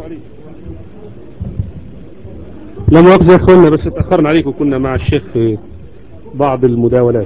عليكم لا مؤاخذة يا اخوانا بس اتأخرنا عليكم كنا مع الشيخ في بعض المداولات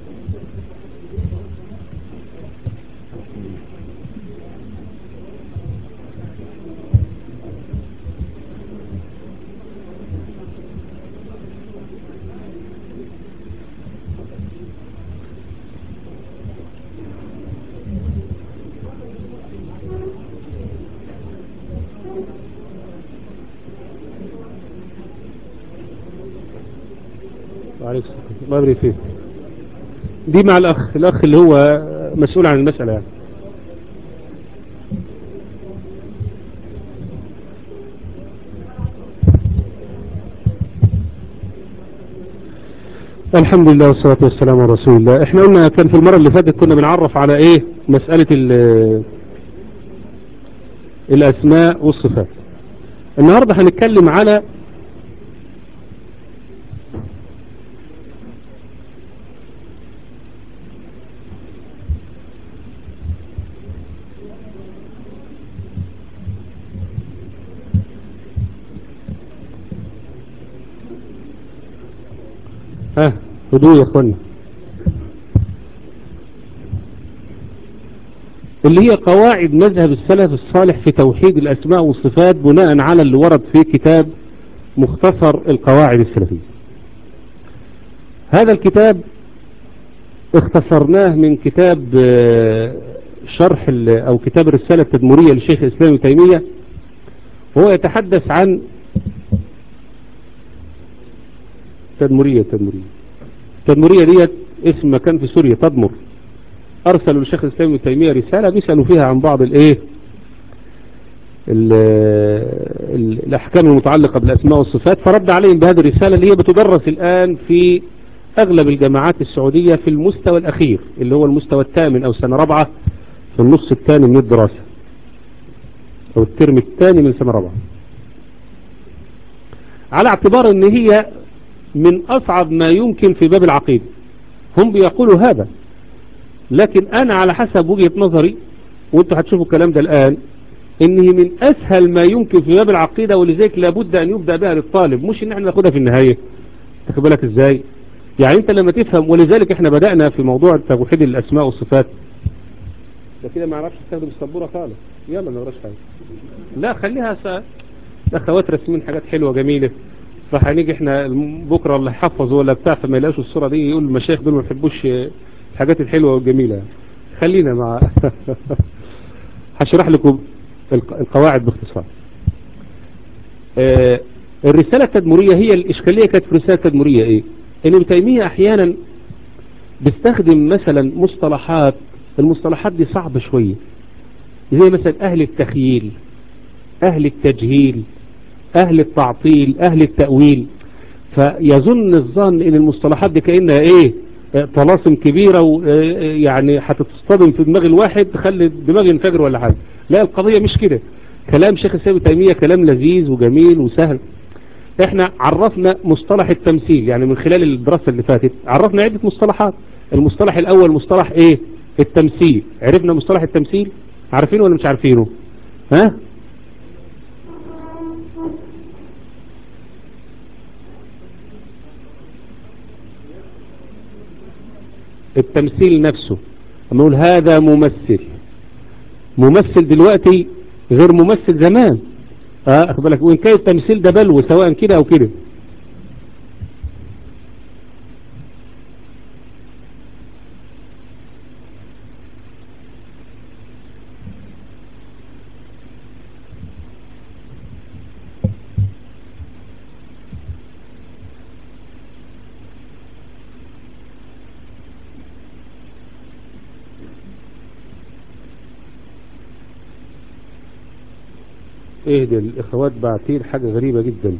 وعليكم السلام الله يبارك فيك دي مع الأخ الأخ اللي هو مسؤول عن المسألة يعني الحمد لله والصلاة والسلام على رسول الله احنا قلنا كان في المرة اللي فاتت كنا بنعرف على ايه مسألة ال- الأسماء والصفات النهاردة هنتكلم على ها هدوء يا اخوانا اللي هي قواعد مذهب السلف الصالح في توحيد الأسماء والصفات بناء على اللي ورد في كتاب مختصر القواعد السلفية هذا الكتاب اختصرناه من كتاب آه، شرح ال- أو كتاب الرسالة التدمرية للشيخ الإسلام ابن تيمية وهو يتحدث عن تدمرية تدمرية تدمرية ديت اسم مكان في سوريا تدمر ارسلوا للشيخ الاسلام ابن تيمية رسالة بيسألوا فيها عن بعض الايه ال- ال- الاحكام المتعلقة بالاسماء والصفات فرد عليهم بهذه الرسالة اللي هي بتدرس الان في اغلب الجامعات السعودية في المستوى الاخير اللي هو المستوى الثامن او سنة رابعة في النص الثاني من الدراسة او الترم الثاني من سنة رابعة على اعتبار ان هي من أصعب ما يمكن في باب العقيدة هم بيقولوا هذا لكن أنا على حسب وجهة نظري وانتوا هتشوفوا الكلام ده الآن إنه من أسهل ما يمكن في باب العقيدة ولذلك لابد أن يبدأ بها للطالب مش إن احنا ناخدها في النهاية تاخد بالك إزاي يعني أنت لما تفهم ولذلك احنا بدأنا في موضوع توحيد الأسماء والصفات ده كده ما عرفش تستخدم السبورة خالص يلا ما وراش حاجة لا خليها س... اخوات رسمين حاجات حلوة جميلة فهنيجي احنا بكرة اللي حفظ ولا بتاع فما يلاقوش الصورة دي يقول المشايخ دول ما بيحبوش الحاجات الحلوة والجميلة خلينا مع هشرح لكم الق- القواعد باختصار آه، الرسالة التدمرية هي الإشكالية كانت في الرسالة التدمرية ايه ان ابن تيمية احيانا بيستخدم مثلا مصطلحات المصطلحات دي صعبة شوية زي مثلا اهل التخييل اهل التجهيل اهل التعطيل اهل التأويل فيظن الظن ان المصطلحات دي كأنها ايه آه، طلاسم كبيرة ويعني هتتصطدم في دماغ الواحد تخلي الدماغ ينفجر ولا حاجة لا القضية مش كده كلام شيخ السيد ابن تيمية كلام لذيذ وجميل وسهل احنا عرفنا مصطلح التمثيل يعني من خلال الدراسة اللي فاتت عرفنا عدة مصطلحات المصطلح الاول مصطلح ايه التمثيل عرفنا مصطلح التمثيل عارفينه ولا مش عارفينه ها التمثيل نفسه لما نقول هذا ممثل ممثل دلوقتي غير ممثل زمان اه اخد بالك وان كان التمثيل ده بلوى سواء كده او كده ايه ده الاخوات باعتين حاجة غريبة جدا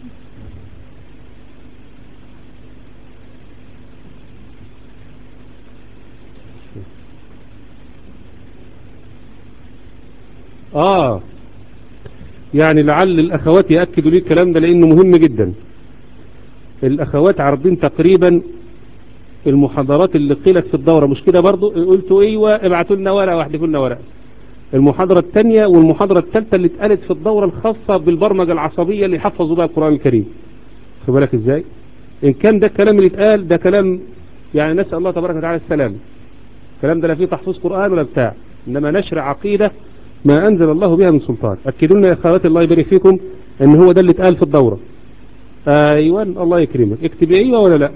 اه يعني لعل الاخوات يأكدوا لي الكلام ده لانه مهم جدا الاخوات عارضين تقريبا المحاضرات اللي قيلت في الدورة مش كده برضو قلتوا ايوه ابعتوا لنا ورقة واحدة لنا ورقة المحاضرة الثانية والمحاضرة الثالثة اللي اتقالت في الدورة الخاصة بالبرمجة العصبية اللي حفظوا بها القرآن الكريم خد بالك ازاي ان كان ده الكلام اللي اتقال ده كلام يعني نسأل الله تبارك وتعالى السلام الكلام ده لا فيه تحفظ قرآن ولا بتاع انما نشر عقيدة ما انزل الله بها من سلطان اكدوا لنا يا اخواتي الله يبارك فيكم ان هو ده اللي اتقال في الدورة ايوه الله يكرمك اكتب ايوه ولا لا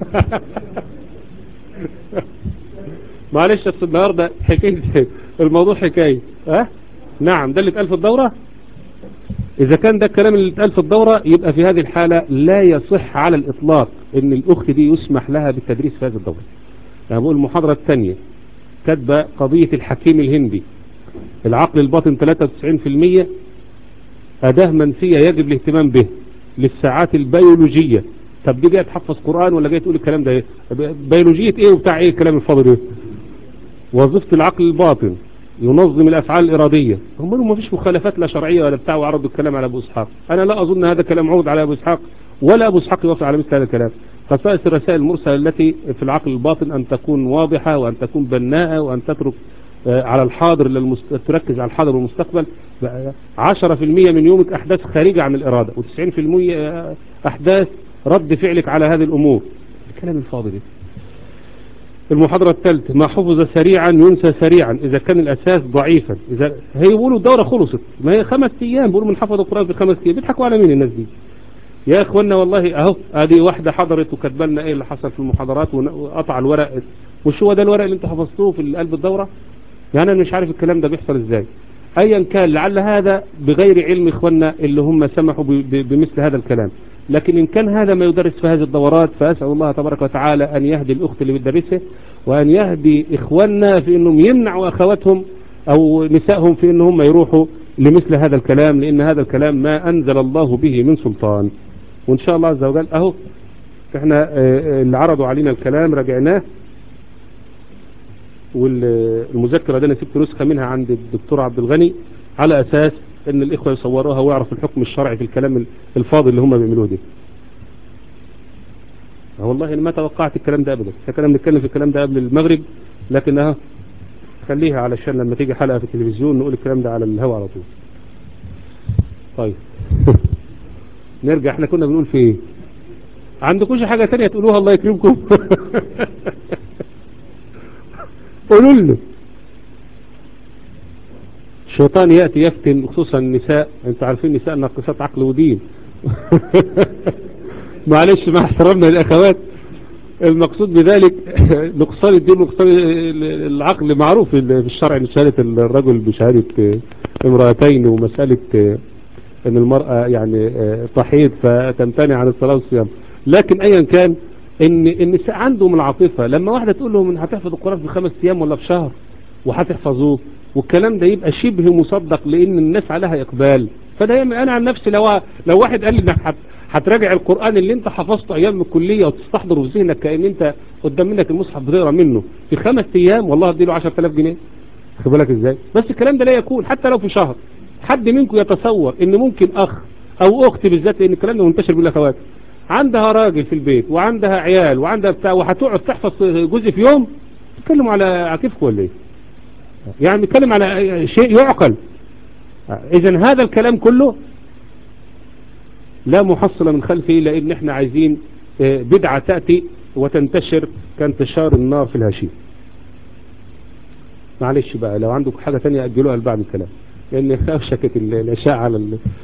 معلش اصل النهارده حكايه الموضوع حكايه ها أه؟ نعم ده اللي اتقال في الدورة اذا كان ده الكلام اللي اتقال في الدورة يبقى في هذه الحالة لا يصح على الاطلاق ان الاخت دي يسمح لها بالتدريس في هذه الدورة يعني بقول المحاضرة الثانية كاتبة قضية الحكيم الهندي العقل الباطن 93% أداة منسية يجب الاهتمام به للساعات البيولوجية طب دي جاي تحفظ قرآن ولا جاي تقول الكلام ده ايه بيولوجية ايه وبتاع ايه الكلام الفاضي ده وظيفة العقل الباطن ينظم الأفعال الإرادية هم ما فيش مخالفات لا شرعية ولا بتاع وعرضوا الكلام على أبو إسحاق أنا لا أظن هذا كلام عود على أبو إسحاق ولا أبو إسحاق يوافق على مثل هذا الكلام خصائص الرسائل المرسلة التي في العقل الباطن أن تكون واضحة وأن تكون بناءة وأن تترك على الحاضر للمست... تركز على الحاضر والمستقبل 10% من يومك أحداث خارجة عن الإرادة و90% أحداث رد فعلك على هذه الأمور الكلام الفاضي ده المحاضرة الثالثة ما حفظ سريعا ينسى سريعا إذا كان الأساس ضعيفا إذا هي بيقولوا الدورة خلصت ما هي خمس أيام بيقولوا من حفظ القرآن في خمس أيام بيضحكوا على مين الناس دي يا اخوانا والله اهو ادي واحدة حضرت وكاتبه لنا ايه اللي حصل في المحاضرات وقطع الورق مش هو ده الورق اللي انتوا حفظتوه في قلب الدورة يعني انا مش عارف الكلام ده بيحصل ازاي ايا كان لعل هذا بغير علم اخواننا اللي هم سمحوا بمثل هذا الكلام لكن ان كان هذا ما يدرس في هذه الدورات فاسأل الله تبارك وتعالى ان يهدي الاخت اللي بتدرسه وان يهدي اخواننا في انهم يمنعوا اخواتهم او نسائهم في انهم يروحوا لمثل هذا الكلام لان هذا الكلام ما انزل الله به من سلطان وان شاء الله عز وجل اهو احنا اللي عرضوا علينا الكلام رجعناه والمذكرة دي انا سبت نسخة منها عند الدكتور عبد الغني على اساس ان الاخوة يصوروها ويعرفوا الحكم الشرعي في الكلام الفاضل اللي هم بيعملوه ده والله انا ما توقعت الكلام ده ابدا احنا كنا بنتكلم في الكلام ده قبل المغرب لكن اهو خليها علشان لما تيجي حلقة في التلفزيون نقول الكلام ده على الهواء على طول طيب نرجع احنا كنا بنقول في ايه عندكوش حاجة تانية تقولوها الله يكرمكم قولوا لنا الشيطان يأتي يفتن خصوصا النساء انتوا عارفين النساء ناقصات عقل ودين معلش مع احترامنا للاخوات المقصود بذلك نقصان الدين ونقصان العقل معروف في الشرع ان شهادة الرجل بشهادة امرأتين ومسألة ان المرأة يعني تحيض فتمتنع عن الصلاة والصيام لكن ايا كان ان النساء عندهم العاطفة لما واحدة تقول لهم ان هتحفظ القرآن في خمس ايام ولا في شهر وهتحفظوه والكلام ده يبقى شبه مصدق لان الناس عليها اقبال فده يعمل انا عن نفسي لو لو واحد قال لي انك هتراجع القرآن اللي انت حفظته ايام الكلية وتستحضره في ذهنك كأن انت قدام منك المصحف بتقرا منه في خمس ايام والله اديله 10000 جنيه خد بالك ازاي بس الكلام ده لا يكون حتى لو في شهر حد منكم يتصور ان ممكن اخ او اخت بالذات لان الكلام ده منتشر بالاخوات عندها راجل في البيت وعندها عيال وعندها بتاع وهتقعد تحفظ جزء في يوم تتكلموا على عكفكم ولا ايه يعني نتكلم على شيء يعقل اذا هذا الكلام كله لا محصل من خلفه لان احنا عايزين بدعة تأتي وتنتشر كانتشار النار في الهشيم معلش بقى لو عندكم حاجة تانية أجلوها لبعد الكلام لأن أوشكت الأشاء على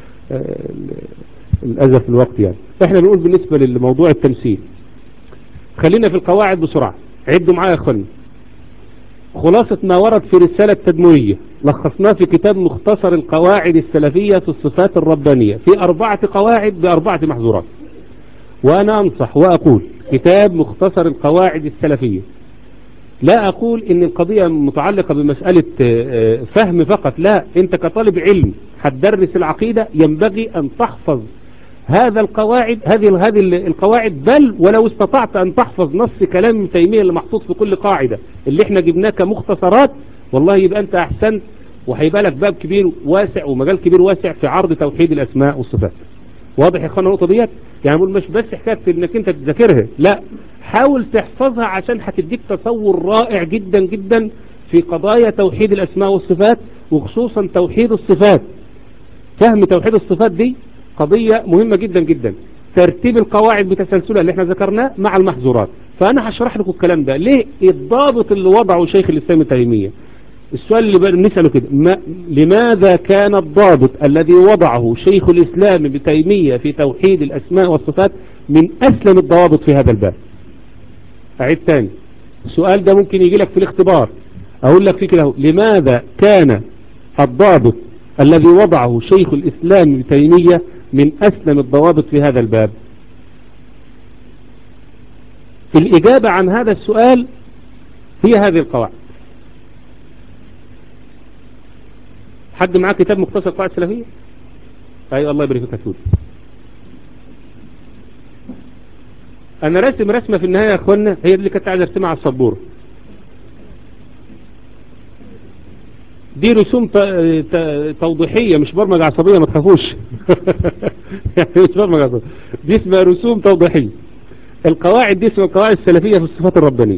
الأذى في الوقت يعني احنا بنقول بالنسبة للموضوع التمثيل خلينا في القواعد بسرعة عدوا معايا يا اخواني خلاصة ما ورد في رسالة تدمرية لخصناه في كتاب مختصر القواعد السلفية في الصفات الربانية في أربعة قواعد بأربعة محظورات وأنا أنصح وأقول كتاب مختصر القواعد السلفية لا أقول إن القضية متعلقة بمسألة فهم فقط لا أنت كطالب علم هتدرس العقيدة ينبغي أن تحفظ هذا القواعد هذه هذه القواعد بل ولو استطعت أن تحفظ نص كلام ابن تيمية اللي محطوط في كل قاعدة اللي احنا جبناه كمختصرات والله يبقى أنت أحسنت وهيبقى لك باب كبير واسع ومجال كبير واسع في عرض توحيد الأسماء والصفات واضح يا اخوانا النقطة ديت يعني بقول مش بس حكاية انك انت تذاكرها لا حاول تحفظها عشان هتديك تصور رائع جدا جدا في قضايا توحيد الأسماء والصفات وخصوصا توحيد الصفات فهم توحيد الصفات دي قضية مهمة جدا جدا ترتيب القواعد بتسلسلها اللي احنا ذكرناه مع المحظورات فأنا هشرح لكم الكلام ده ليه الضابط اللي وضعه شيخ الإسلام التيمية السؤال اللي بقى نسأله كده ما لماذا كان الضابط الذي وضعه شيخ الإسلام ابن تيمية في توحيد الأسماء والصفات من أسلم الضوابط في هذا الباب أعيد تاني السؤال ده ممكن يجي لك في الاختبار أقول لك في كده لماذا كان الضابط الذي وضعه شيخ الإسلام ابن تيمية من أسلم الضوابط في هذا الباب في الإجابة عن هذا السؤال هي هذه القواعد حد معاه كتاب مختصر قواعد سلفية أي أيوة الله يبارك فيك يا أنا راسم رسمة في النهاية يا أخوانا هي دي اللي كنت عايز أرسمها على السبورة دي رسوم توضيحية مش برمجة عصبية ما تخافوش يعني مش برمجة عصبية دي اسمها رسوم توضيحية القواعد دي اسمها القواعد السلفية في الصفات الربانية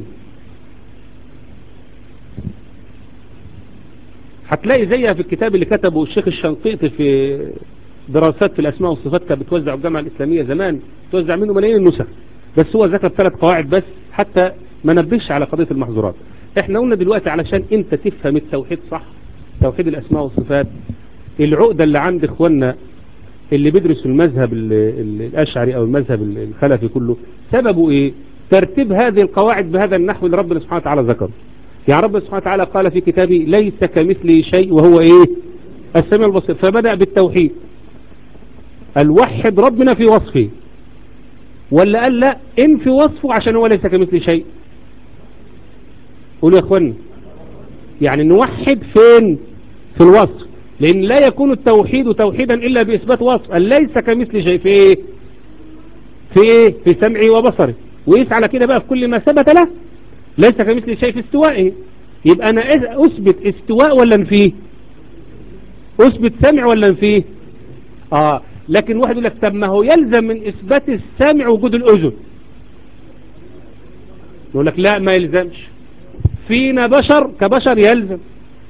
هتلاقي زيها في الكتاب اللي كتبه الشيخ الشنقيطي في دراسات في الأسماء والصفات كانت بتوزع الجامعة الإسلامية زمان توزع منه ملايين النسخ بس هو ذكر ثلاث قواعد بس حتى ما نبهش على قضية المحظورات احنا قلنا دلوقتي علشان انت تفهم التوحيد صح توحيد الأسماء والصفات العقدة اللي عند اخواننا اللي بيدرسوا المذهب الأشعري أو المذهب الخلفي كله سببه ايه ترتيب هذه القواعد بهذا النحو اللي ربنا سبحانه وتعالى ذكره يعني ربنا سبحانه وتعالى قال في كتابه ليس كمثله شيء وهو ايه السميع البصير فبدأ بالتوحيد الوحد ربنا في وصفه ولا قال لا ان في وصفه عشان هو ليس كمثل شيء قولوا يا اخوانا يعني نوحد فين في الوصف لان لا يكون التوحيد توحيدا الا باثبات وصف ليس كمثل شيء في ايه في ايه في سمعه وبصره ويسعى على كده بقى في كل ما ثبت له ليس كمثل شيء في استوائه يبقى انا اثبت استواء ولا نفيه اثبت سمع ولا نفيه اه لكن واحد يقول لك طب ما هو يلزم من اثبات السمع وجود الاذن يقول لك لا ما يلزمش فينا بشر كبشر يلزم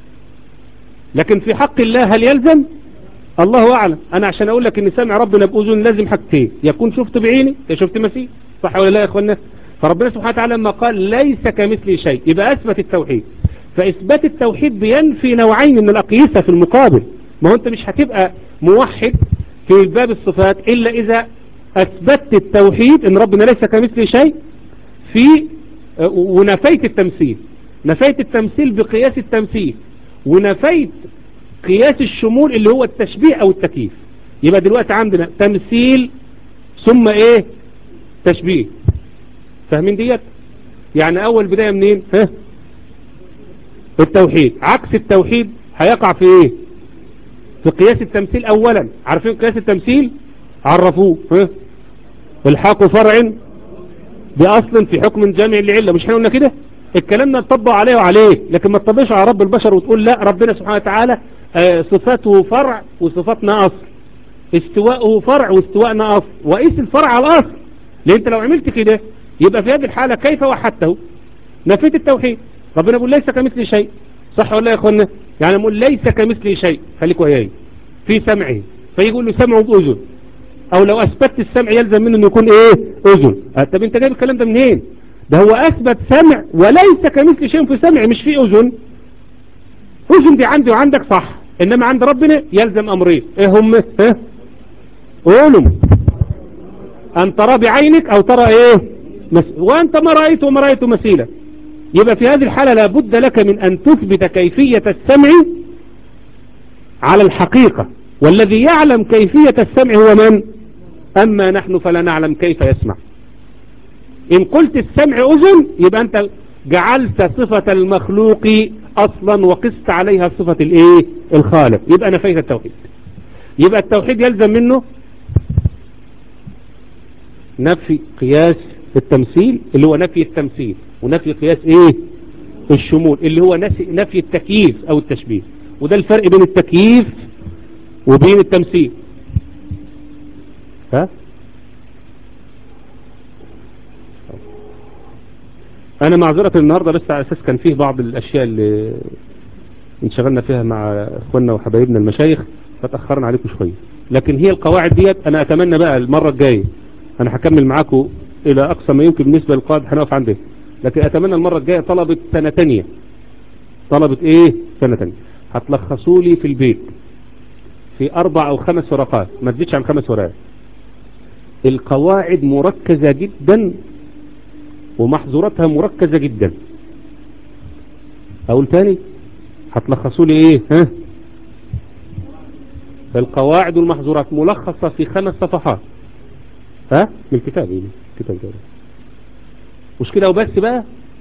لكن في حق الله هل يلزم الله اعلم انا عشان اقول لك ان سمع ربنا باذن لازم حاجتين يكون شفت بعيني يا شفت مسيح صح ولا لا يا اخوانا فربنا سبحانه وتعالى لما قال ليس كمثلي شيء يبقى اثبت التوحيد فاثبات التوحيد بينفي نوعين من الاقيسه في المقابل ما هو انت مش هتبقى موحد في باب الصفات إلا إذا أثبتت التوحيد إن ربنا ليس كمثله شيء في ونفيت التمثيل نفيت التمثيل بقياس التمثيل ونفيت قياس الشمول اللي هو التشبيه أو التكييف يبقى دلوقتي عندنا تمثيل ثم إيه تشبيه فاهمين ديت يعني أول بداية منين ها التوحيد عكس التوحيد هيقع في إيه في قياس التمثيل اولا عارفين قياس التمثيل عرفوه ها الحاق فرع باصل في حكم جامع لعله مش احنا قلنا كده الكلام ده نطبق عليه وعليه لكن ما تطبقش على رب البشر وتقول لا ربنا سبحانه وتعالى آه صفاته فرع وصفاتنا اصل استواءه فرع واستواءنا اصل وقيس الفرع على الاصل لان انت لو عملت كده يبقى في هذه الحالة كيف وحدته نفيت التوحيد ربنا يقول ليس كمثل شيء صح ولا يا اخوانا يعني يقول ليس كمثل شيء خليك وياي في سمعه فيقول له سمعه بأذن او لو اثبتت السمع يلزم منه انه يكون ايه اذن طب انت جايب الكلام ده منين ده هو اثبت سمع وليس كمثل شيء في سمع مش في اذن اذن دي عندي وعندك صح انما عند ربنا يلزم امرين ايه هم ها قولوا ان ترى بعينك او ترى ايه مس... وانت ما رأيت وما رأيت مثيلا يبقى في هذه الحالة لابد لك من ان تثبت كيفية السمع على الحقيقة والذي يعلم كيفية السمع هو من أما نحن فلا نعلم كيف يسمع إن قلت السمع أذن يبقى أنت جعلت صفة المخلوق أصلا وقست عليها صفة الإيه الخالق يبقى نفيت التوحيد يبقى التوحيد يلزم منه نفي قياس التمثيل اللي هو نفي التمثيل ونفي قياس ايه الشمول اللي هو نفي التكييف او التشبيه وده الفرق بين التكييف وبين التمثيل ها انا معذرة النهاردة بس على اساس كان فيه بعض الاشياء اللي انشغلنا فيها مع اخواننا وحبايبنا المشايخ فتأخرنا عليكم شوية لكن هي القواعد ديت انا اتمنى بقى المرة الجاية انا هكمل معاكم الى اقصى ما يمكن بالنسبة للقواعد هنقف عنده لكن اتمنى المرة الجاية طلبة سنة تانية طلبة ايه سنة تانية هتلخصوا لي في البيت في اربع او خمس ورقات ما تزيدش عن خمس ورقات القواعد مركزة جدا ومحظوراتها مركزة جدا اقول تاني هتلخصوا لي ايه ها القواعد والمحظورات ملخصة في خمس صفحات ها من الكتاب ايه كتاب ده مش كده وبس بقى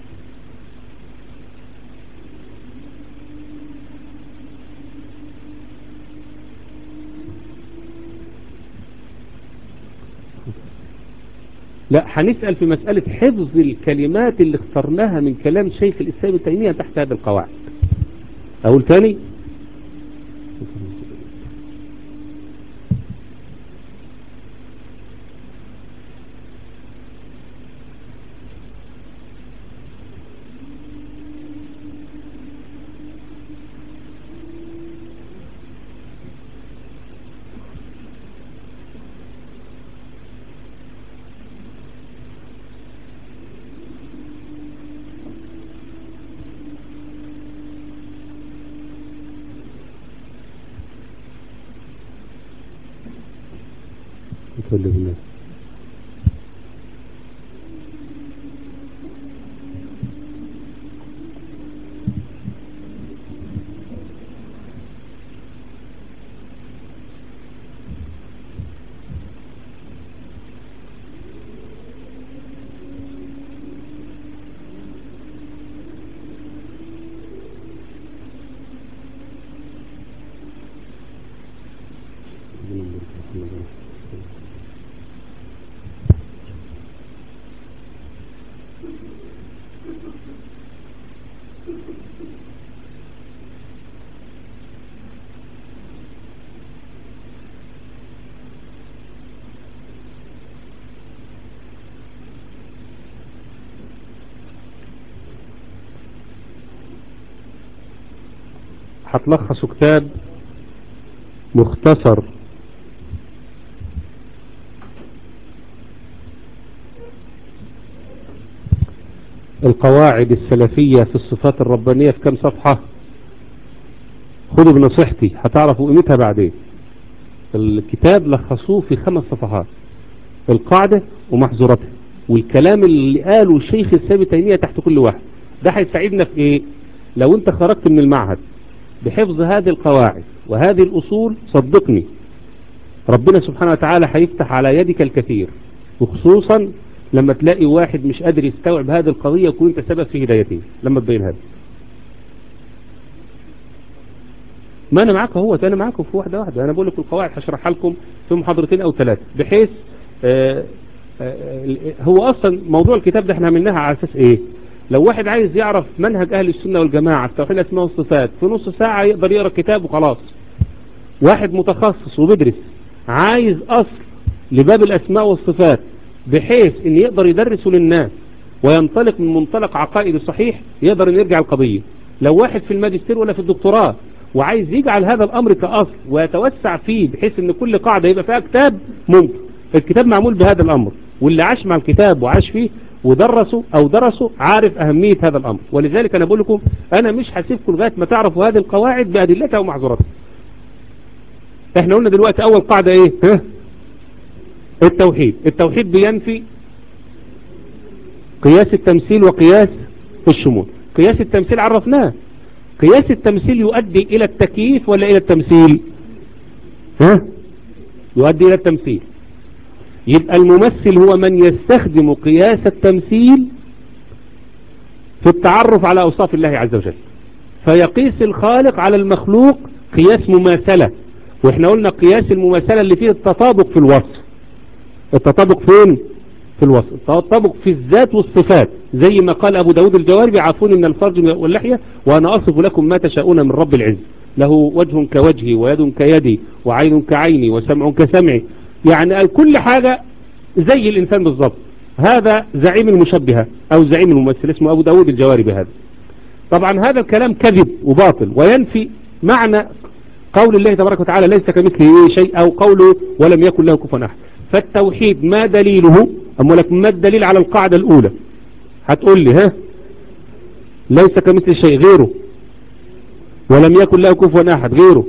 لا هنسأل في مسألة حفظ الكلمات اللي اخترناها من كلام شيخ الإسلام ابن تيمية تحت هذه القواعد أقول تاني يتولى بالناس هتلخصوا كتاب مختصر القواعد السلفية في الصفات الربانية في كم صفحة خذوا بنصيحتي هتعرفوا قيمتها بعدين الكتاب لخصوه في خمس صفحات القاعدة ومحظوراتها والكلام اللي قاله الشيخ السابي تيمية تحت كل واحد ده هيساعدنا في ايه لو انت خرجت من المعهد بحفظ هذه القواعد وهذه الأصول صدقني ربنا سبحانه وتعالى هيفتح على يدك الكثير وخصوصا لما تلاقي واحد مش قادر يستوعب هذه القضية وكون انت سبب في هدايته لما تبين هذا ما انا معاك اهوت انا معاكم في واحدة واحدة انا بقول لكم القواعد هشرحها لكم في محاضرتين او ثلاثة بحيث آآ آآ هو اصلا موضوع الكتاب ده احنا عملناها على اساس ايه لو واحد عايز يعرف منهج اهل السنة والجماعة في توحيد الاسماء والصفات في نص ساعة يقدر يقرأ كتاب وخلاص واحد متخصص وبدرس عايز اصل لباب الاسماء والصفات بحيث ان يقدر يدرسه للناس وينطلق من منطلق عقائد صحيح يقدر ان يرجع القضية لو واحد في الماجستير ولا في الدكتوراه وعايز يجعل هذا الامر كاصل ويتوسع فيه بحيث ان كل قاعدة يبقى فيها كتاب ممكن الكتاب معمول بهذا الامر واللي عاش مع الكتاب وعاش فيه ودرسوا او درسوا عارف اهمية هذا الامر ولذلك انا بقول لكم انا مش هسيبكم لغاية ما تعرفوا هذه القواعد بادلتها ومعذوراتها احنا قلنا دلوقتي اول قاعدة ايه ها التوحيد التوحيد بينفي قياس التمثيل وقياس الشمول قياس التمثيل عرفناه قياس التمثيل يؤدي الى التكييف ولا الى التمثيل ها يؤدي الى التمثيل يبقى الممثل هو من يستخدم قياس التمثيل في التعرف على أوصاف الله عز وجل فيقيس الخالق على المخلوق قياس مماثلة واحنا قلنا قياس المماثلة اللي فيه التطابق في الوصف التطابق فين في الوصف التطابق في الذات والصفات زي ما قال أبو داود الجواربي عافوني من الفرج واللحية وأنا أصف لكم ما تشاءون من رب العز له وجه كوجهي ويد كيدي وعين كعيني وسمع كسمعي يعني كل حاجة زي الإنسان بالضبط هذا زعيم المشبهة أو زعيم الممثل اسمه أبو داود الجواري بهذا طبعا هذا الكلام كذب وباطل وينفي معنى قول الله تبارك وتعالى ليس كمثله شيء أو قوله ولم يكن له كفوا أحد فالتوحيد ما دليله أما لك ما الدليل على القاعدة الأولى هتقول لي ها ليس كمثل شيء غيره ولم يكن له كفوا أحد غيره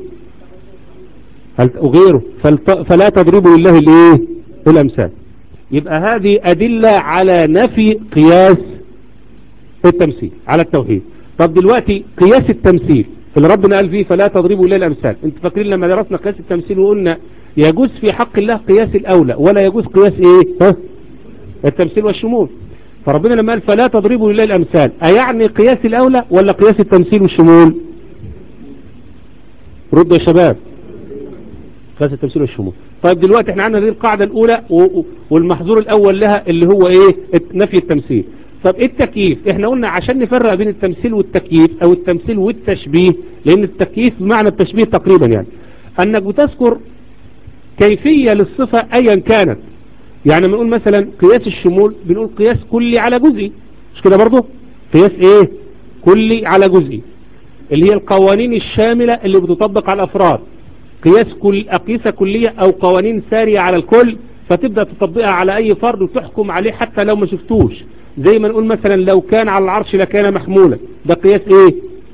هل وغيره فلا تضربوا لله الايه الامثال يبقى هذه ادلة على نفي قياس التمثيل على التوحيد طب دلوقتي قياس التمثيل اللي ربنا قال فيه فلا تضربوا لله الامثال انت فاكرين لما درسنا قياس التمثيل وقلنا يجوز في حق الله قياس الاولى ولا يجوز قياس ايه ها التمثيل والشمول فربنا لما قال فلا تضربوا لله الامثال ايعني قياس الاولى ولا قياس التمثيل والشمول ردوا يا شباب قياس التمثيل والشمول طيب دلوقتي احنا عندنا دي القاعدة الاولى والمحظور الاول لها اللي هو ايه نفي التمثيل طب ايه التكييف احنا قلنا عشان نفرق بين التمثيل والتكييف او التمثيل والتشبيه لان التكييف بمعنى التشبيه تقريبا يعني انك بتذكر كيفية للصفة ايا كانت يعني بنقول مثلا قياس الشمول بنقول قياس كلي على جزئي مش كده برضه قياس ايه كلي على جزئي اللي هي القوانين الشاملة اللي بتطبق على الافراد قياس كل أقيسة كلية أو قوانين سارية على الكل فتبدأ تطبقها على أي فرد وتحكم عليه حتى لو ما شفتوش زي ما نقول مثلا لو كان على العرش لكان محمولا ده قياس إيه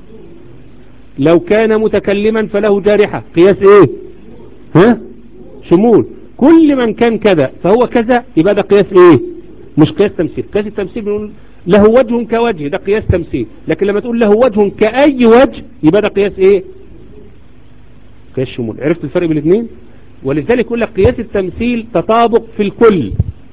لو كان متكلما فله جارحة قياس إيه ها شمول كل من كان كذا فهو كذا يبقى ده قياس إيه مش قياس تمثيل قياس التمثيل بنقول له وجه كوجه ده قياس تمثيل لكن لما تقول له وجه كأي وجه يبقى ده قياس إيه قياس شمول عرفت الفرق بين الاثنين ولذلك يقول لك قياس التمثيل تطابق في الكل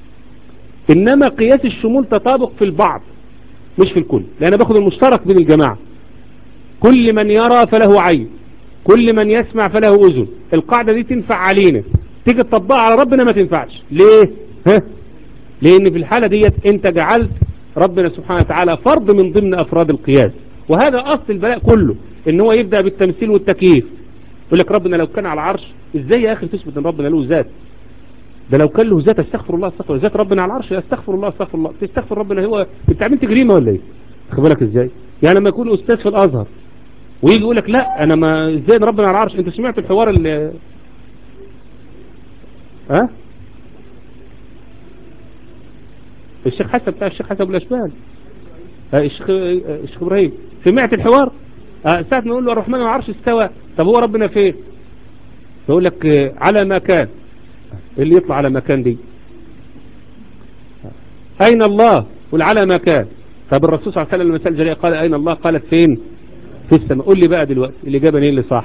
انما قياس الشمول تطابق في البعض مش في الكل لان باخد المشترك بين الجماعة كل من يرى فله عين كل من يسمع فله اذن القاعدة دي تنفع علينا تيجي تطبقها على ربنا ما تنفعش ليه ها لان في الحالة ديت انت جعلت ربنا سبحانه وتعالى فرض من ضمن افراد القياس وهذا اصل البلاء كله ان هو يبدأ بالتمثيل والتكييف يقول لك ربنا لو كان على العرش ازاي يا اخي تثبت ان ربنا له ذات ده لو كان له ذات استغفر الله استغفر ذات ربنا على العرش استغفر الله استغفر الله تستغفر ربنا هو انت عملت جريمه ولا ايه خد بالك ازاي يعني لما يكون استاذ في الازهر ويجي يقول لك لا انا ما ازاي ربنا على العرش انت سمعت الحوار اللي ها الشيخ حسن بتاع الشيخ حسن ابو الاشبال الشيخ الشيخ ابراهيم سمعت الحوار ساعة ما نقول له الرحمن على العرش استوى طب هو ربنا فين يقول لك على مكان اللي يطلع على مكان دي أين الله قل على مكان طب الرسول صلى الله عليه وسلم لما سأل جريئة قال أين الله قالت فين في السماء قول لي بقى دلوقتي اللي جابني اللي صح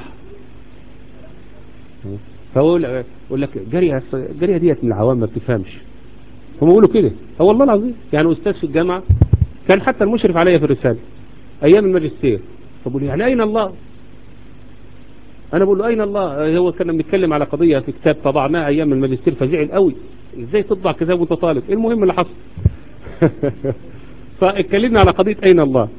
فأقول أقول لك جريئة جريئة ديت من العوام ما بتفهمش هم يقولوا كده هو والله العظيم يعني أستاذ في الجامعة كان حتى المشرف عليا في الرسالة أيام الماجستير فبقول يعني أين الله أنا بقول له أين الله هو كنا بنتكلم على قضية في كتاب طبعناه أيام الماجستير فزعل قوي إزاي تطبع كتاب وأنت طالب إيه المهم اللي حصل فاتكلمنا على قضية أين الله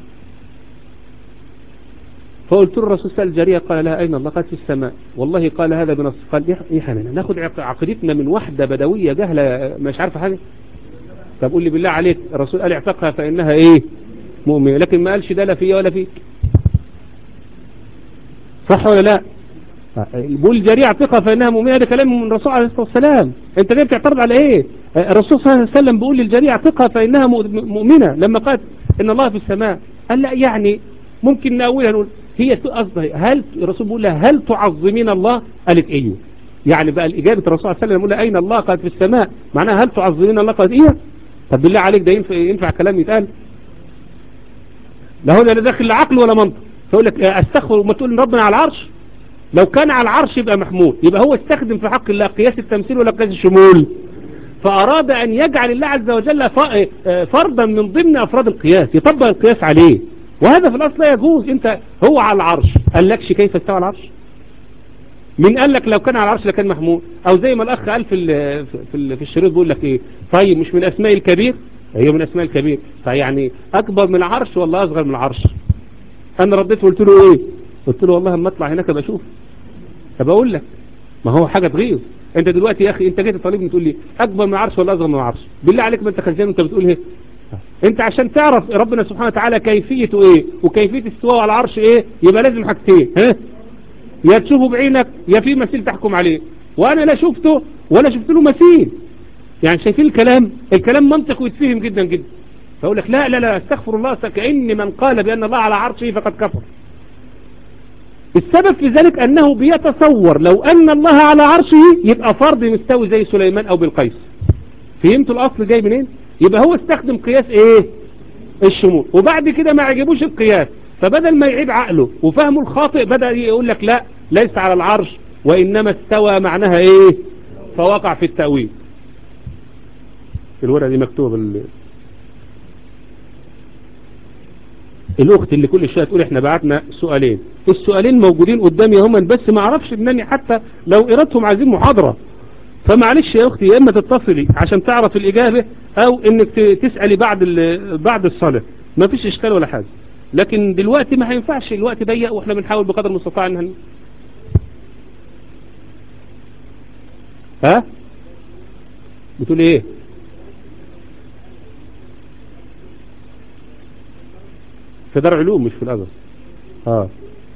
فقلت له الرسول سأل الجارية قال لها أين الله قالت في السماء والله قال هذا بنص قال إيه حننا ناخد عقيدتنا من واحدة بدوية جهلة مش عارفة حاجة طب قول لي بالله عليك الرسول قال اعتقها فإنها إيه مؤمنة لكن ما قالش ده لا فيا ولا فيك صح ولا لا بقول الجارية اعتقها فإنها مؤمنة ده كلام من الرسول عليه الصلاة والسلام انت جاي بتعترض على ايه الرسول صلى الله عليه وسلم بيقول للجارية اعتقها فإنها مؤمنة لما قالت ان الله في السماء قال لا يعني ممكن نقولها نقول هي قصدها هل الرسول بيقول لها هل تعظمين الله قالت ايوه يعني بقى الإجابة الرسول صلى الله عليه وسلم يقول لها أين الله قالت في السماء معناها هل تعظمين الله قالت إيه طب بالله عليك ده ينفع, ينفع كلام يتقال لا هو لا داخل لا عقل ولا منطق فيقول لك استغفر وما تقول ربنا على العرش لو كان على العرش يبقى محمود يبقى هو استخدم في حق الله قياس التمثيل ولا قياس الشمول فأراد أن يجعل الله عز وجل فرضا من ضمن أفراد القياس يطبق القياس عليه وهذا في الأصل لا يجوز انت هو على العرش قال لكش كيف استوى على العرش من قال لك لو كان على العرش لكان محمود او زي ما الاخ قال في في في الشريط بيقول لك ايه طيب مش من اسماء الكبير هي من اسماء الكبير فيعني اكبر من العرش ولا اصغر من العرش انا رديت وقلت له ايه قلت له والله اما اطلع هناك بشوف طب اقول لك ما هو حاجه تغيظ انت دلوقتي يا اخي انت جيت طالبني تقول لي اكبر من العرش ولا اصغر من العرش بالله عليك ما انت خزان انت بتقول ايه انت عشان تعرف ربنا سبحانه وتعالى كيفيته ايه وكيفية استواء على العرش ايه يبقى لازم حاجتين ها يا تشوفه بعينك يا في مثيل تحكم عليه وانا لا شفته ولا شفت له مثيل يعني شايفين الكلام الكلام منطق ويتفهم جدا جدا فأقول لك لا لا لا استغفر الله كأن من قال بأن الله على عرشه فقد كفر السبب في ذلك أنه بيتصور لو أن الله على عرشه يبقى فرد مستوي زي سليمان أو بالقيس فهمتوا الأصل جاي منين يبقى هو استخدم قياس ايه الشمول وبعد كده ما عجبوش القياس فبدل ما يعيب عقله وفهمه الخاطئ بدأ يقول لك لا ليس على العرش وإنما استوى معناها ايه فوقع في التأويل الورقة دي مكتوبة بال... الاخت اللي كل شويه تقول احنا بعتنا سؤالين السؤالين موجودين قدامي هما بس ما اعرفش انني حتى لو قراتهم عايزين محاضرة فمعلش يا اختي يا اما تتصلي عشان تعرف الاجابة او انك تسألي بعد بعد الصلاة ما فيش اشكال ولا حاجة لكن دلوقتي ما هينفعش الوقت ضيق واحنا بنحاول بقدر المستطاع ان هن... ها بتقول ايه في دار علوم مش في الازهر اه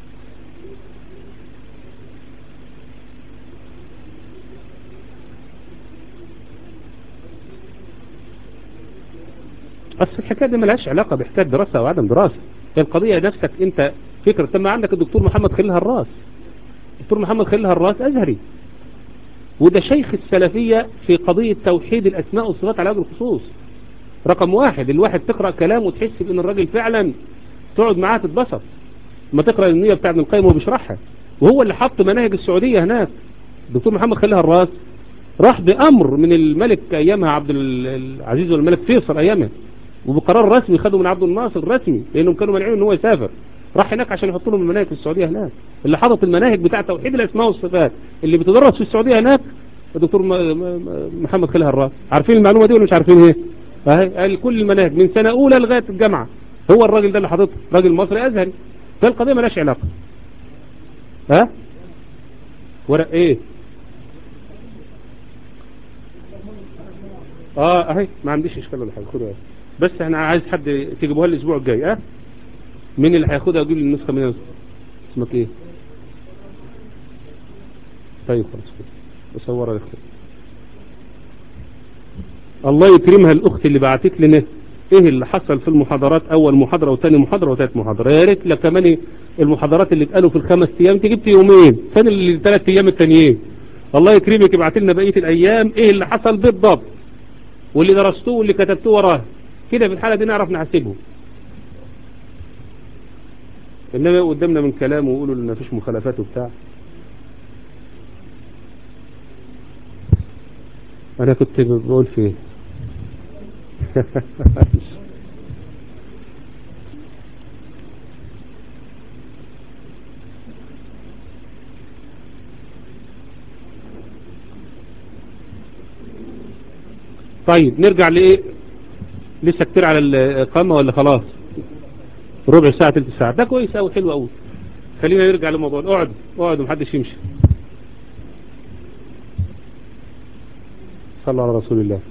اصل الحكايه دي ملهاش علاقه بحكايه دراسه او عدم دراسه هي القضيه نفسك انت فكره ثم عندك الدكتور محمد خليل هراس الدكتور محمد خليل هراس ازهري وده شيخ السلفيه في قضيه توحيد الاسماء والصفات على وجه الخصوص رقم واحد الواحد تقرا كلامه وتحس بان الراجل فعلا تقعد معاه تتبسط ما تقرا النيه بتاع ابن القيم وهو بيشرحها وهو اللي حط مناهج السعوديه هناك الدكتور محمد خليل هراس راح بامر من الملك ايامها عبد العزيز والملك فيصل ايامها وبقرار رسمي خدوا من عبد الناصر رسمي لانهم كانوا مانعين ان هو يسافر راح هناك عشان يحطوا لهم المناهج في السعوديه هناك اللي حاطط المناهج بتاع توحيد الاسماء والصفات اللي بتدرس في السعوديه هناك الدكتور محمد خليل هراس عارفين المعلومه دي ولا مش عارفين ايه اهي كل المناهج من سنه اولى لغايه الجامعه هو الراجل ده اللي حاططها راجل مصري ازهري فالقضيه مالهاش علاقه ها ورق ايه اه اهي ما عنديش اشكال ولا حاجه خدها بس احنا عايز حد تجيبوها الاسبوع الجاي اه مين اللي هياخدها ويجيب لي النسخه من اسمك ايه طيب خلاص بصورها الاخت الله يكرمها الاخت اللي بعتت لنا ايه اللي حصل في المحاضرات اول محاضرة وثاني محاضرة وثالث محاضرة يا ريت لك كمان المحاضرات اللي اتقالوا في الخمس ايام انت جبت يومين فين الثلاث ايام التانيين الله يكرمك ابعت لنا بقية الايام ايه اللي حصل بالضبط واللي درستوه واللي كتبتوه وراه كده في الحالة دي نعرف نحسبه انما قدامنا من كلام ويقولوا ان مفيش مخالفات وبتاع انا كنت بقول فيه طيب نرجع لايه لسه كتير على الإقامة ولا خلاص ربع ساعة تلت ساعة ده كويس أوي حلو أوي خلينا نرجع للموضوع اقعد اقعد ومحدش يمشي صلى على رسول الله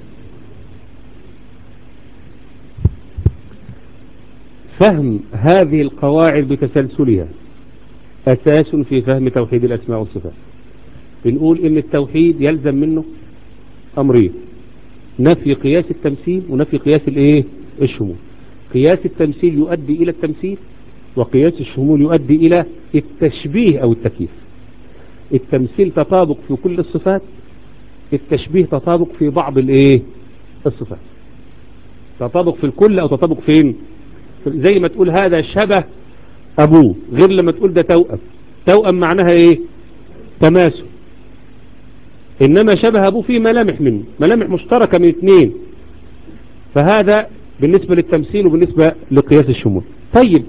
فهم هذه القواعد بتسلسلها أساس في فهم توحيد الأسماء والصفات بنقول إن التوحيد يلزم منه أمرين نفي قياس التمثيل ونفي قياس الايه الشمول قياس التمثيل يؤدي إلى التمثيل وقياس الشمول يؤدي إلى التشبيه أو التكييف التمثيل تطابق في كل الصفات التشبيه تطابق في بعض الايه الصفات تطابق في الكل أو تطابق فين زي ما تقول هذا شبه أبوه غير لما تقول ده توأم توأم معناها ايه تماثل إنما شبه أبوه فيه ملامح منه ملامح مشتركة من اثنين فهذا بالنسبة للتمثيل وبالنسبة لقياس الشمول طيب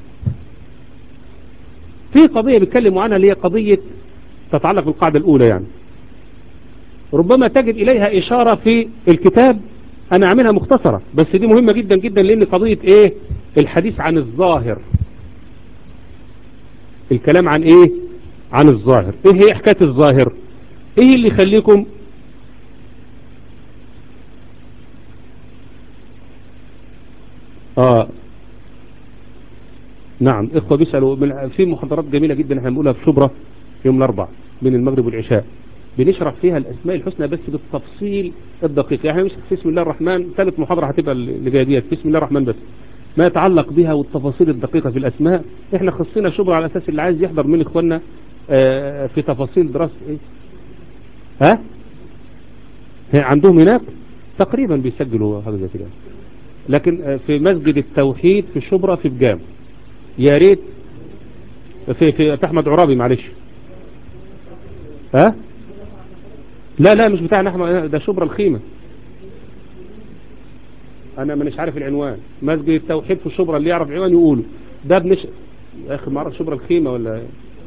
في قضية بيتكلموا عنها اللي هي قضية تتعلق بالقاعدة الأولى يعني ربما تجد إليها إشارة في الكتاب أنا عاملها مختصرة بس دي مهمة جدا جدا لأن قضية إيه الحديث عن الظاهر الكلام عن إيه عن الظاهر إيه هي حكاية الظاهر إيه اللي يخليكم اه نعم اخوة بيسألوا من في محاضرات جميلة جدا احنا بنقولها في شبرا يوم الاربع بين المغرب والعشاء بنشرح فيها الاسماء الحسنى بس بالتفصيل الدقيق يعني مش في بسم الله الرحمن ثالث محاضرة هتبقى اللي جايه ديت بسم الله الرحمن بس ما يتعلق بها والتفاصيل الدقيقة في الاسماء احنا خصينا شبرا على اساس اللي عايز يحضر من اخواننا آه في تفاصيل دراسة ايه ها هي عندهم هناك تقريبا بيسجلوا هذا زي كده لكن آه، في مسجد التوحيد في شبرا في بجام يا ريت في في احمد عرابي معلش ها لا لا مش بتاعنا احمد ده شبرا الخيمة انا مانيش عارف العنوان مسجد التوحيد في شبرا اللي يعرف عنوان يقوله ده بنش يا اخي ما اعرف شبرا الخيمة ولا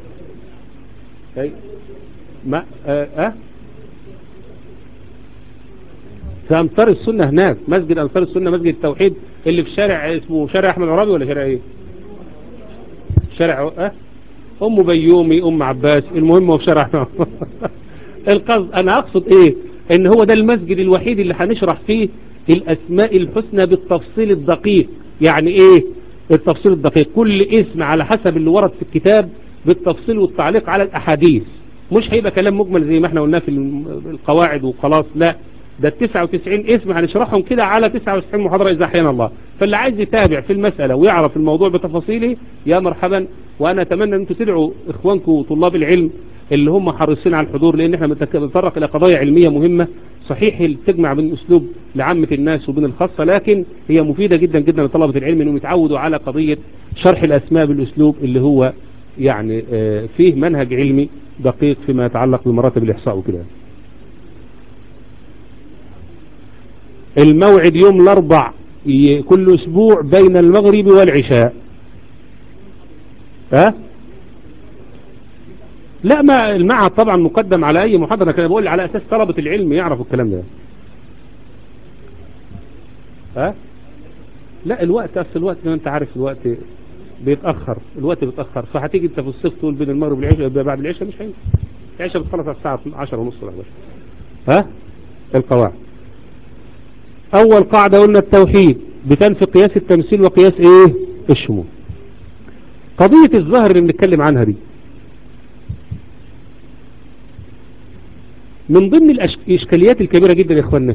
اي ما اه, آه؟ في انصار السنة هناك مسجد انصار السنة مسجد التوحيد اللي في شارع اسمه شارع احمد عرابي ولا شارع ايه شارع اه ام بيومي ام عباس المهم هو في شارع القصد انا اقصد ايه ان هو ده المسجد الوحيد اللي هنشرح فيه الاسماء الحسنى بالتفصيل الدقيق يعني ايه التفصيل الدقيق كل اسم على حسب اللي ورد في الكتاب بالتفصيل والتعليق على الاحاديث مش هيبقى كلام مجمل زي ما احنا قلناه في القواعد وخلاص لا ده ال 99 اسم هنشرحهم كده على 99 محاضرة إذا أحيانا الله فاللي عايز يتابع في المسألة ويعرف الموضوع بتفاصيله يا مرحبا وأنا أتمنى أن انتم تدعوا إخوانكم طلاب العلم اللي هم حريصين على الحضور لأن احنا بنتطرق إلى قضايا علمية مهمة صحيح تجمع بين أسلوب لعامة الناس وبين الخاصة لكن هي مفيدة جدا جدا لطلبة العلم أنهم يتعودوا على قضية شرح الأسماء بالأسلوب اللي هو يعني فيه منهج علمي دقيق فيما يتعلق بمراتب الإحصاء وكده الموعد يوم الاربع كل اسبوع بين المغرب والعشاء ها لا ما المعهد طبعا مقدم على اي محاضرة كان بقول على اساس طلبة العلم يعرفوا الكلام ده ها لا الوقت اصل الوقت زي ما انت عارف الوقت بيتأخر الوقت بيتأخر فهتيجي انت في الصيف تقول بين المغرب والعشاء بعد العشاء مش هينفع العشاء بتخلص على الساعة 10 ونص ولا 11 ها القواعد اول قاعدة قلنا التوحيد بتنفي قياس التمثيل وقياس ايه الشمول قضية الظاهر اللي بنتكلم عنها دي من ضمن الاشكاليات الكبيرة جدا يا اخوانا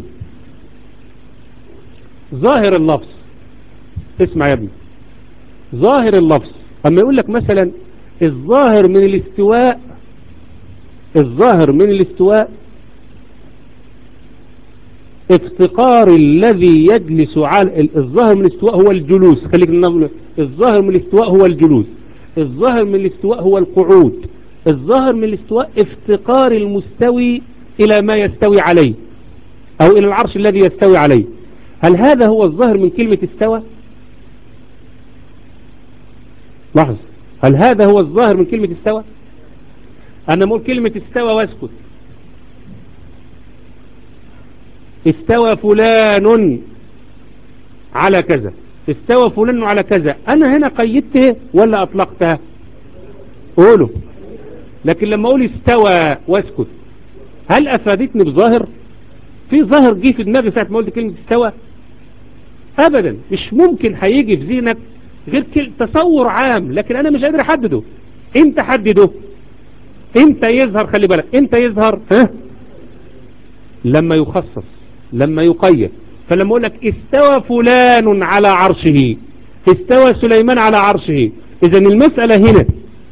ظاهر اللفظ اسمع يا ابني ظاهر اللفظ اما يقول لك مثلا الظاهر من الاستواء الظاهر من الاستواء افتقار الذي يجلس على الظاهر من الاستواء هو الجلوس خليك نقول الظاهر من الاستواء هو الجلوس الظاهر من الاستواء هو القعود الظاهر من الاستواء افتقار المستوي الى ما يستوي عليه او الى العرش الذي يستوي عليه هل هذا هو الظاهر من كلمة استوى لاحظ هل هذا هو الظاهر من كلمة استوى انا اقول كلمة استوى واسكت استوى فلان على كذا استوى فلان على كذا انا هنا قيدته ولا اطلقتها قولوا لكن لما اقول استوى واسكت هل افادتني بظاهر في ظاهر جه في دماغي ساعة ما قلت كلمة استوى ابدا مش ممكن هيجي في ذهنك غير تصور عام لكن انا مش قادر احدده انت حدده انت يظهر خلي بالك انت يظهر ها لما يخصص لما يقيد فلما اقول لك استوى فلان على عرشه استوى سليمان على عرشه اذا المسألة هنا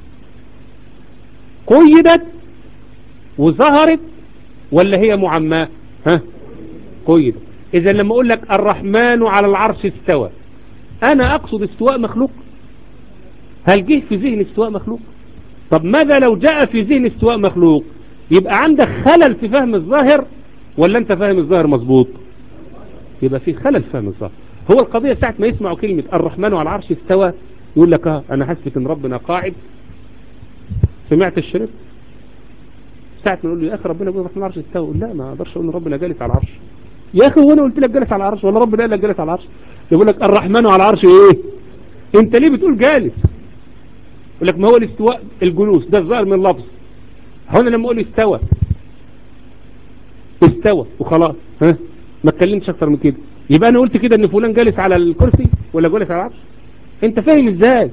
قيدت وظهرت ولا هي معماة ها قيدت اذا لما اقول لك الرحمن على العرش استوى انا اقصد استواء مخلوق هل جه في ذهن استواء مخلوق طب ماذا لو جاء في ذهن استواء مخلوق يبقى عندك خلل في فهم الظاهر ولا انت فاهم الظاهر مظبوط يبقى في خلل فهم الظاهر هو القضية ساعة ما يسمعوا كلمة الرحمن على العرش استوى يقول لك اه انا حسبت ان ربنا قاعد سمعت الشريط ساعة ما يقول له يا اخي ربنا يقول الرحمن على العرش استوى لا ما اقدرش اقول ان ربنا جالس على العرش يا اخي هو انا قلت لك جالس على العرش ولا ربنا قال لك جالس على العرش يقول لك الرحمن على العرش ايه انت ليه بتقول جالس يقول لك ما هو الاستواء الجلوس ده الظاهر من اللفظ هنا لما اقول استوى استوى وخلاص ها ما اتكلمتش اكتر من كده يبقى انا قلت كده ان فلان جالس على الكرسي ولا جالس على العرش انت فاهم ازاي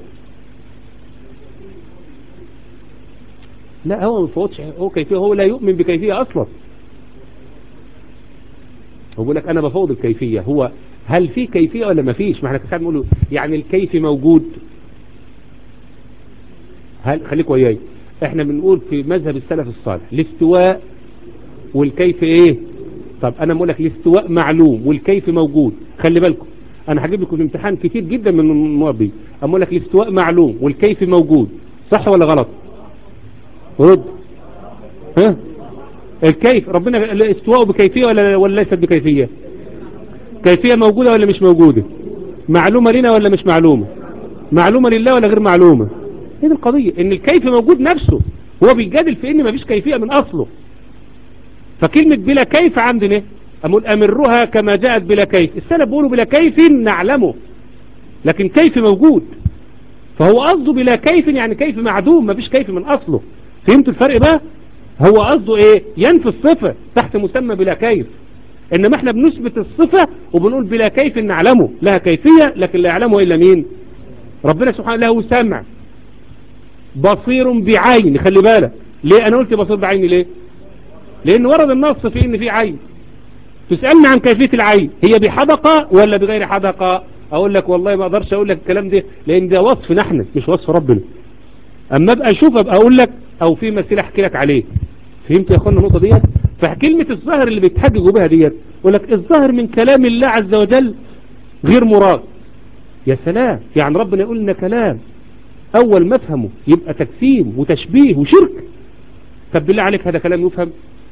لا هو ما بيفوتش هو كيفية هو لا يؤمن بكيفية اصلا هو بيقول لك انا بفوض الكيفية هو هل في كيفية ولا ما فيش ما احنا كساد نقول يعني الكيف موجود هل خليك وياي احنا بنقول في مذهب السلف الصالح الاستواء والكيف ايه طب انا بقول لك الاستواء معلوم والكيف موجود خلي بالكم انا هجيب لكم الامتحان كتير جدا من النوع دي اقول لك الاستواء معلوم والكيف موجود صح ولا غلط رد ها الكيف ربنا الاستواء بكيفية ولا ولا ليست بكيفية كيفية موجودة ولا مش موجودة معلومة لنا ولا مش معلومة معلومة لله ولا غير معلومة هي دي القضية ان الكيف موجود نفسه هو بيجادل في ان مفيش كيفية من اصله فكلمة بلا كيف عندنا أقول أمرها كما جاءت بلا كيف السلف بيقولوا بلا كيف نعلمه لكن كيف موجود فهو قصده بلا كيف يعني كيف معدوم مفيش كيف من أصله فهمتوا الفرق بقى هو قصده ايه ينفي الصفة تحت مسمى بلا كيف انما احنا بنثبت الصفة وبنقول بلا كيف نعلمه لها كيفية لكن لا يعلمه الا مين ربنا سبحانه له سمع بصير بعين خلي بالك ليه انا قلت بصير بعين ليه لان ورد النص في ان في عين تسألني عن كيفية العين هي بحدقة ولا بغير حدقة اقول لك والله ما اقدرش اقول لك الكلام ده لان ده وصف نحن مش وصف ربنا اما ابقى اشوف ابقى اقول لك او في مثيل احكي لك عليه فهمت يا اخوانا النقطة ديت فكلمة الظاهر اللي بيتحججوا بها ديت يقول لك الظاهر من كلام الله عز وجل غير مراد يا سلام يعني ربنا يقول لنا كلام اول ما افهمه يبقى تجسيم وتشبيه وشرك طب بالله عليك هذا كلام يفهم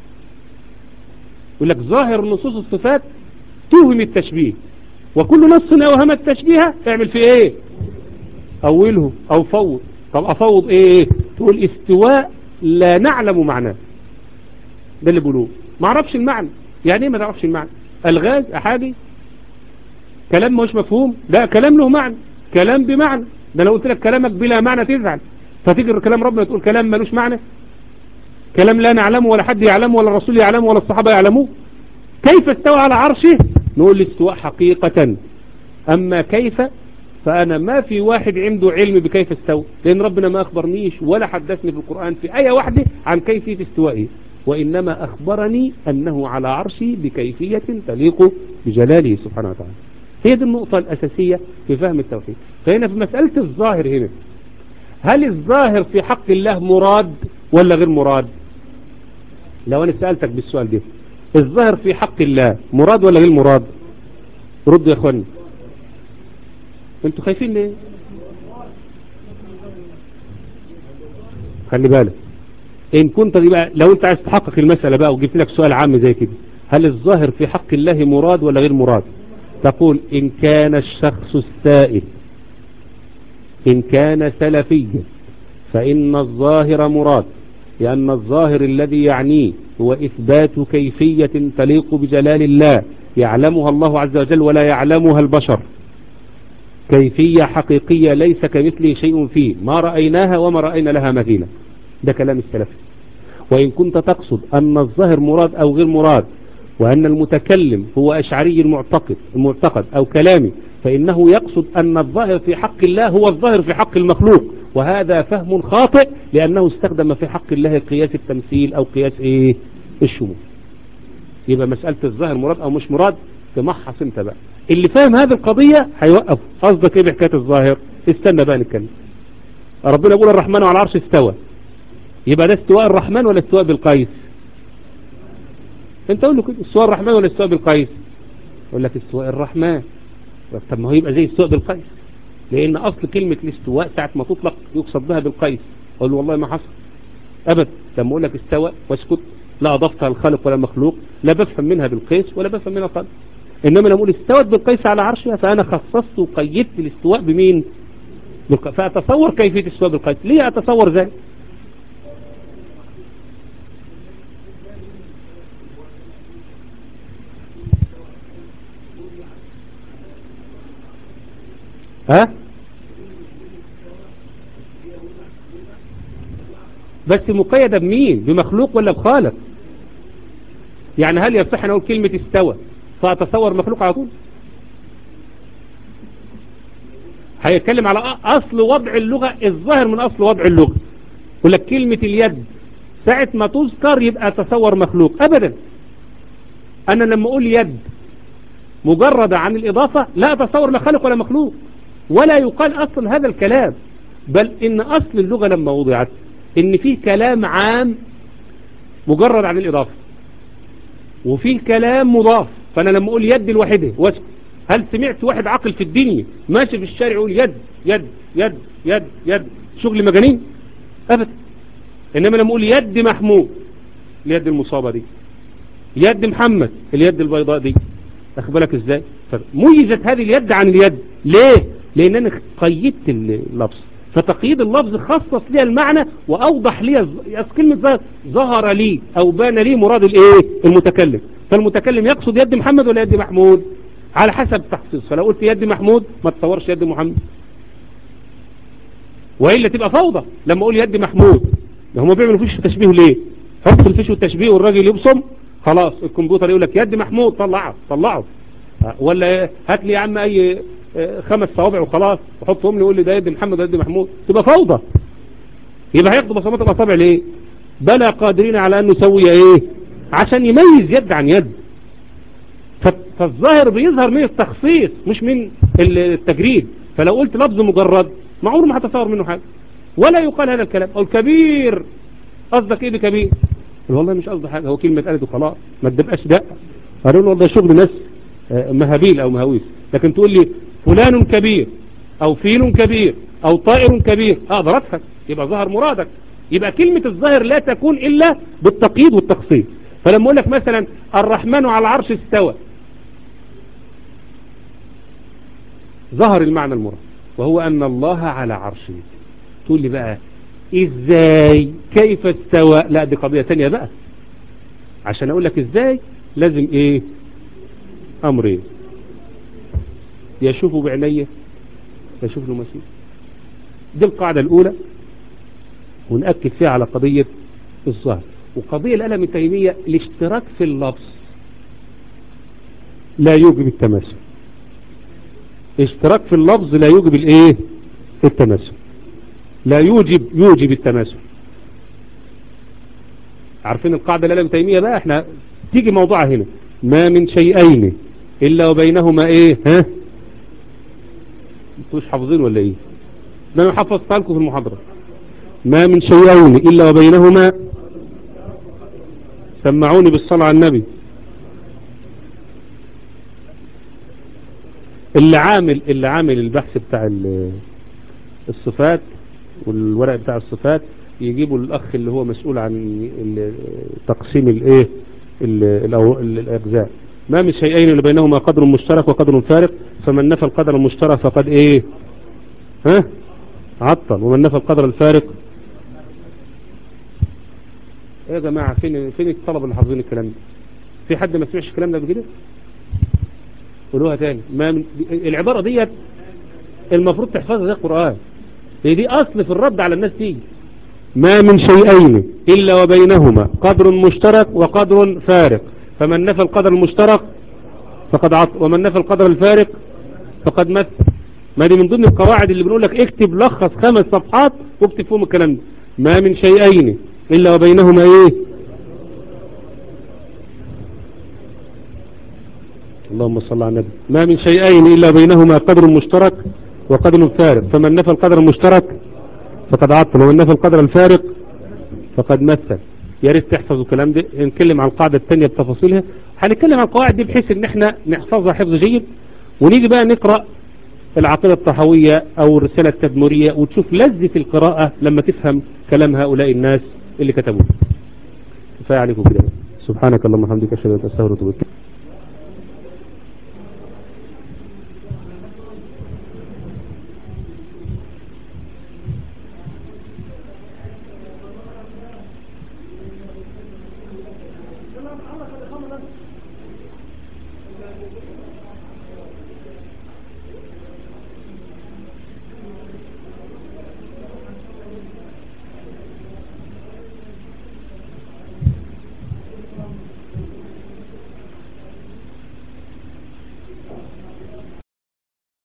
يقول لك ظاهر نصوص الصفات توهم التشبيه وكل نص اوهم التشبيه اعمل فيه ايه اوله او فوض طب افوض ايه تقول استواء لا نعلم معناه ده اللي بيقولوه ما اعرفش المعنى يعني ايه ما تعرفش المعنى الغاز احادي كلام مش مفهوم لا كلام له معنى كلام بمعنى ده لو قلت لك كلامك بلا معنى تزعل فتجر كلام ربنا تقول كلام ملوش معنى كلام لا نعلمه ولا حد يعلمه ولا الرسول يعلمه ولا الصحابة يعلموه كيف استوى على عرشه نقول الاستواء حقيقة أما كيف فأنا ما في واحد عنده علم بكيف استوى لأن ربنا ما أخبرنيش ولا حدثني في القرآن في آية واحدة عن كيفية استوائه وإنما أخبرني أنه على عرشه بكيفية تليق بجلاله سبحانه وتعالى هي دي النقطة الأساسية في فهم التوحيد فهنا في مسألة الظاهر هنا هل الظاهر في حق الله مراد ولا غير مراد لو أنا سألتك بالسؤال ده الظاهر في حق الله مراد ولا غير مراد رد يا اخواني انتوا خايفين ليه خلي بالك ان كنت دي بقى لو انت عايز تحقق المسألة بقى وجبت لك سؤال عام زي كده هل الظاهر في حق الله مراد ولا غير مراد تقول ان كان الشخص السائل ان كان سلفيا فان الظاهر مراد لأن الظاهر الذي يعنيه هو إثبات كيفية تليق بجلال الله يعلمها الله عز وجل ولا يعلمها البشر كيفية حقيقية ليس كمثله شيء فيه ما رأيناها وما رأينا لها مثيلا ده كلام السلف وإن كنت تقصد أن الظاهر مراد أو غير مراد وأن المتكلم هو أشعري المعتقد المعتقد أو كلامي فإنه يقصد أن الظاهر في حق الله هو الظاهر في حق المخلوق وهذا فهم خاطئ لأنه استخدم في حق الله قياس التمثيل أو قياس إيه الشمول يبقى مسألة الظاهر مراد أو مش مراد تمحص انت بقى اللي فاهم هذه القضية هيوقف قصدك ايه بحكاية الظاهر استنى بقى نتكلم ربنا يقول الرحمن على العرش استوى يبقى ده استواء الرحمن ولا استواء بالقيس انت قول له كده استواء الرحمن ولا استواء بالقيس يقول لك استواء الرحمن طب ما هو يبقى زي استواء بالقيس لان اصل كلمة الاستواء ساعة ما تطلق يقصد بها بالقيس اقول له والله ما حصل ابدا لما اقول لك استوى واسكت لا اضفتها الخالق ولا مخلوق لا بفهم منها بالقيس ولا بفهم منها الخالق انما لما اقول استوت بالقيس على عرشها فانا خصصت وقيدت الاستواء بمين بالق... فاتصور كيفية الاستواء بالقيس ليه اتصور ذلك ها بس مقيدة بمين بمخلوق ولا بخالق يعني هل يصح ان اقول كلمة استوى فاتصور مخلوق على طول هيتكلم على أ- اصل وضع اللغة الظاهر من اصل وضع اللغة يقول لك كلمة اليد ساعة ما تذكر يبقى تصور مخلوق ابدا انا لما اقول يد مجرد عن الاضافة لا اتصور لا خالق ولا مخلوق ولا يقال اصل هذا الكلام بل ان اصل اللغة لما وضعت ان في كلام عام مجرد عن الاضافة وفي كلام مضاف فانا لما اقول يد الواحدة واسكت هل سمعت واحد عاقل في الدنيا ماشي في الشارع يقول يد يد يد يد يد شغل مجانين ابدا انما لما اقول يد محمود اليد المصابة دي يد محمد اليد البيضاء دي اخد بالك ازاي فميزت هذه اليد عن اليد ليه لان انا قيدت اللفظ فتقييد اللفظ خصص لي المعنى واوضح لي الظ- كلمة ظهر- ظهر لي او بان لي مراد الايه المتكلم فالمتكلم يقصد يد محمد ولا يد محمود على حسب تخصيص فلو قلت يد محمود ما تصورش يد محمد وإلا تبقى فوضى لما أقول يد محمود ده هم بيعملوا فيش تشبيه ليه حط الفيش والتشبيه والراجل يبصم خلاص الكمبيوتر يقول لك يد محمود طلعه طلعه آه، ولا هات لي يا عم اي آه، خمس صوابع وخلاص وحطهم لي يقول لي ده يد محمد ويد محمود تبقى فوضى يبقى هياخدوا بصمات الاصابع ليه بلى قادرين على ان نسوي ايه عشان يميز يد عن يد ف- فالظاهر بيظهر من التخصيص مش من التجريد فلو قلت لفظ مجرد معقول ما هتصور منه حاجة ولا يقال هذا الكلام او الكبير قصدك ايه بكبير قال والله مش قصدي حاجة هو كلمة قالت وخلاص ما تبقاش دقة قالوا له والله شغل ناس آه، مهابيل او مهاويس لكن تقول لي فلان كبير او فيل كبير او طائر كبير اقدر افهم يبقى ظهر مرادك يبقى كلمة الظاهر لا تكون الا بالتقييد والتخصيص فلما اقول لك مثلا الرحمن على العرش استوى ظهر المعنى المراد وهو ان الله على عرشه تقول لي بقى ازاي كيف استوى لا دي قضية تانية بقى عشان اقول لك ازاي لازم ايه امرين يشوفوا بعينيه يشوف له مسيح دي القاعدة الاولى ونأكد فيها على قضية الظهر وقضية الألم التيمية الاشتراك في اللفظ لا يوجب التماثل اشتراك في اللفظ لا يوجب الايه التماثل لا يوجب يوجب التماثل عارفين القاعدة الألم التيمية بقى احنا تيجي موضوعها هنا ما من شيئين إلا وبينهما ايه ها انتوا مش حافظين ولا ايه ده انا حفظتها لكم في المحاضرة ما من شيئين إلا وبينهما سمعوني بالصلاة على النبي اللي عامل اللي عامل البحث بتاع ال- الصفات والورق بتاع الصفات يجيبوا الاخ اللي هو مسؤول عن ال- تقسيم الايه ال- الأو- ال- الاجزاء ما من شيئين اللي بينهما قدر مشترك وقدر فارق فمن نفى القدر المشترك فقد ايه ها عطل ومن نفى القدر الفارق ايه يا جماعة فين فين الطلبة اللي حافظين الكلام ده في حد ما سمعش الكلام ده قبل كده قولوها تاني ما من العبارة ديت المفروض تحفظها زي القرآن هي دي اصل في الرد على الناس دي ما من شيئين الا وبينهما قدر مشترك وقدر فارق فمن نفى القدر المشترك فقد عط ومن نفى القدر الفارق فقد مثل ما دي من ضمن القواعد اللي بنقول لك اكتب لخص خمس صفحات واكتب فيهم الكلام ده ما من شيئين الا وبينهما ايه اللهم صل على النبي ما من شيئين إلا بينهما قدر مشترك وقدر فارق فمن نفى القدر المشترك فقد عطل ومن نفى القدر الفارق فقد مثل يا ريت تحفظوا الكلام ده نتكلم عن القاعدة الثانية بتفاصيلها هنتكلم عن القواعد دي بحيث ان احنا نحفظها حفظ جيد ونيجي بقى نقرأ العقيدة الطحوية او الرسالة التدمرية وتشوف لذة القراءة لما تفهم كلام هؤلاء الناس اللي كتبوه كفاية عليكم كده سبحانك اللهم وبحمدك اشهد ان لا اله الا انت استغفرك واتوب إليك